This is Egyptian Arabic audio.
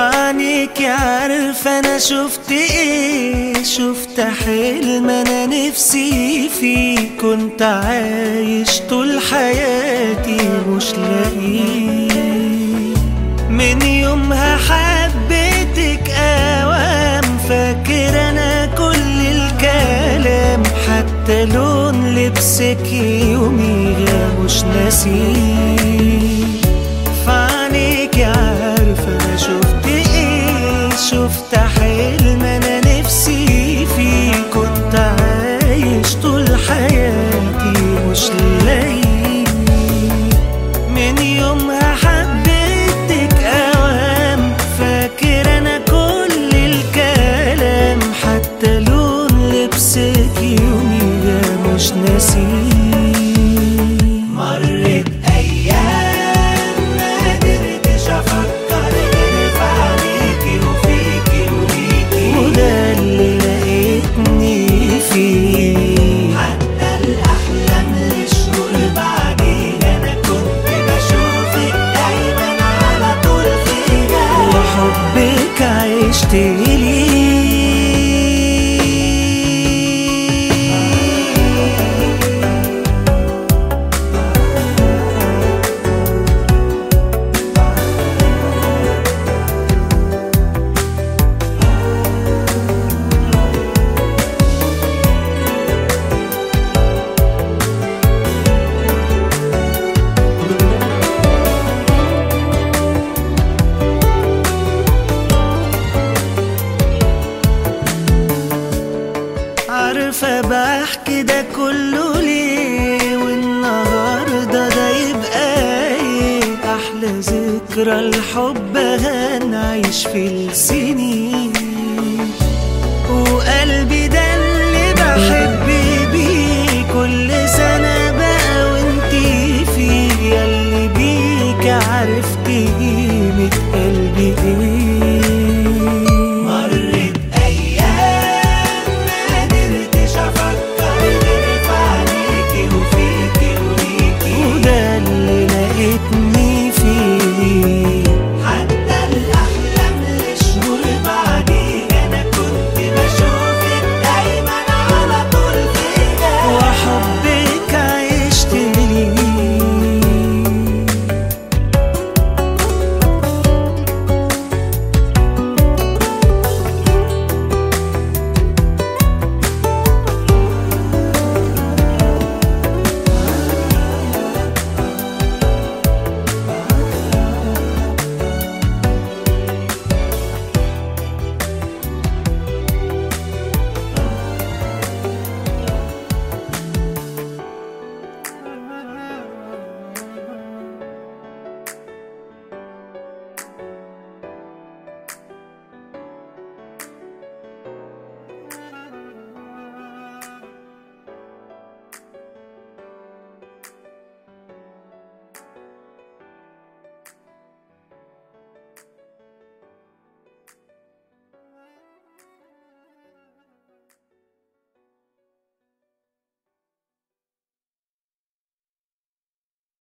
فعنيك عارف انا شفت ايه شفت حلم انا نفسي فيه كنت عايش طول حياتي مش لاقيه من يومها حبيتك اوام فاكر انا كل الكلام حتى لون لبسك يوميها مش ناسيه فعنيك عارف انا شفت ايه شفت حلم انا نفسي فيه كنت عايش طول حياتي مش لاقيه من يومها حبيتك اوام فاكر انا كل الكلام حتى لون لبسك يوميها مش ناسيه مرت ايام ما قدرتش افكر غير في عليكي وفيكي وليكي وده اللي لقيتني فيه حتى الاحلام للشهور بعدين انا كنت بشوفك دايما على طول فيها وحبك عشت ليه عارفة بحكي ده كله ليه والنهاردة ده يبقى ايه أحلى ذكرى الحب هنعيش في السنين وقلبي ده